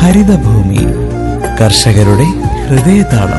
ഹരിതഭൂമി കർഷകരുടെ ഹൃദയതാളം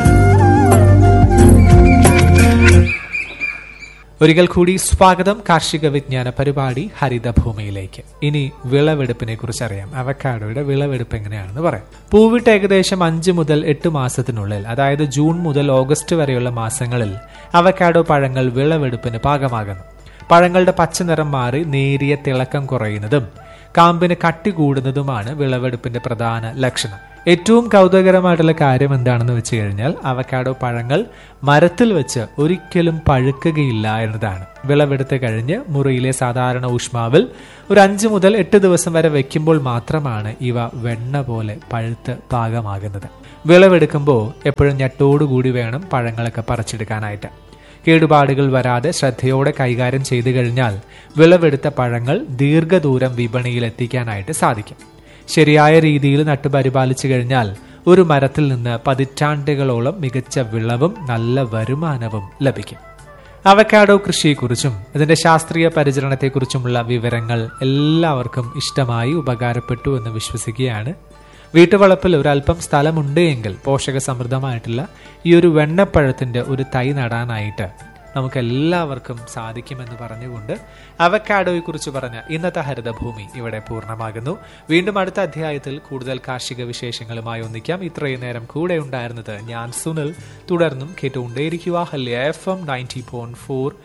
ഒരിക്കൽ കൂടി സ്വാഗതം കാർഷിക വിജ്ഞാന പരിപാടി ഹരിതഭൂമിയിലേക്ക് ഇനി വിളവെടുപ്പിനെ കുറിച്ച് അറിയാം അവക്കാഡോയുടെ വിളവെടുപ്പ് എങ്ങനെയാണെന്ന് പറയാം പൂവിട്ട് ഏകദേശം അഞ്ച് മുതൽ എട്ട് മാസത്തിനുള്ളിൽ അതായത് ജൂൺ മുതൽ ഓഗസ്റ്റ് വരെയുള്ള മാസങ്ങളിൽ അവക്കാഡോ പഴങ്ങൾ വിളവെടുപ്പിന് പാകമാകുന്നു പഴങ്ങളുടെ പച്ചനിറം മാറി നേരിയ തിളക്കം കുറയുന്നതും കാമ്പിന് കട്ടി കൂടുന്നതുമാണ് വിളവെടുപ്പിന്റെ പ്രധാന ലക്ഷണം ഏറ്റവും കൗതുകകരമായിട്ടുള്ള കാര്യം എന്താണെന്ന് വെച്ച് കഴിഞ്ഞാൽ അവക്കാഡോ പഴങ്ങൾ മരത്തിൽ വെച്ച് ഒരിക്കലും പഴുക്കുകയില്ല എന്നതാണ് വിളവെടുത്ത് കഴിഞ്ഞ് മുറിയിലെ സാധാരണ ഊഷ്മാവിൽ ഒരു അഞ്ച് മുതൽ എട്ട് ദിവസം വരെ വെക്കുമ്പോൾ മാത്രമാണ് ഇവ വെണ്ണ പോലെ പഴുത്ത് പാകമാകുന്നത് വിളവെടുക്കുമ്പോൾ എപ്പോഴും ഞെട്ടോടുകൂടി വേണം പഴങ്ങളൊക്കെ പറിച്ചെടുക്കാനായിട്ട് കേടുപാടുകൾ വരാതെ ശ്രദ്ധയോടെ കൈകാര്യം ചെയ്തു കഴിഞ്ഞാൽ വിളവെടുത്ത പഴങ്ങൾ ദീർഘദൂരം വിപണിയിൽ എത്തിക്കാനായിട്ട് സാധിക്കും ശരിയായ രീതിയിൽ നട്ടുപരിപാലിച്ചു കഴിഞ്ഞാൽ ഒരു മരത്തിൽ നിന്ന് പതിറ്റാണ്ടുകളോളം മികച്ച വിളവും നല്ല വരുമാനവും ലഭിക്കും അവക്കാഡോ കൃഷിയെക്കുറിച്ചും അതിന്റെ ശാസ്ത്രീയ പരിചരണത്തെക്കുറിച്ചുമുള്ള വിവരങ്ങൾ എല്ലാവർക്കും ഇഷ്ടമായി ഉപകാരപ്പെട്ടു എന്ന് വിശ്വസിക്കുകയാണ് വീട്ടുവളപ്പിൽ ഒരല്പം സ്ഥലമുണ്ട് എങ്കിൽ പോഷക സമൃദ്ധമായിട്ടുള്ള ഈ ഒരു വെണ്ണപ്പഴത്തിന്റെ ഒരു തൈ നടാനായിട്ട് നമുക്ക് എല്ലാവർക്കും സാധിക്കുമെന്ന് പറഞ്ഞുകൊണ്ട് അവക്കാഡോയെ കുറിച്ച് പറഞ്ഞ ഇന്നത്തെ ഹരിതഭൂമി ഇവിടെ പൂർണ്ണമാകുന്നു വീണ്ടും അടുത്ത അധ്യായത്തിൽ കൂടുതൽ കാർഷിക വിശേഷങ്ങളുമായി ഒന്നിക്കാം ഇത്രയും നേരം കൂടെ ഉണ്ടായിരുന്നത് ഞാൻ സുനിൽ തുടർന്നും കേട്ടുകൊണ്ടേയിരിക്കുക ഹല്യ F M ninety point four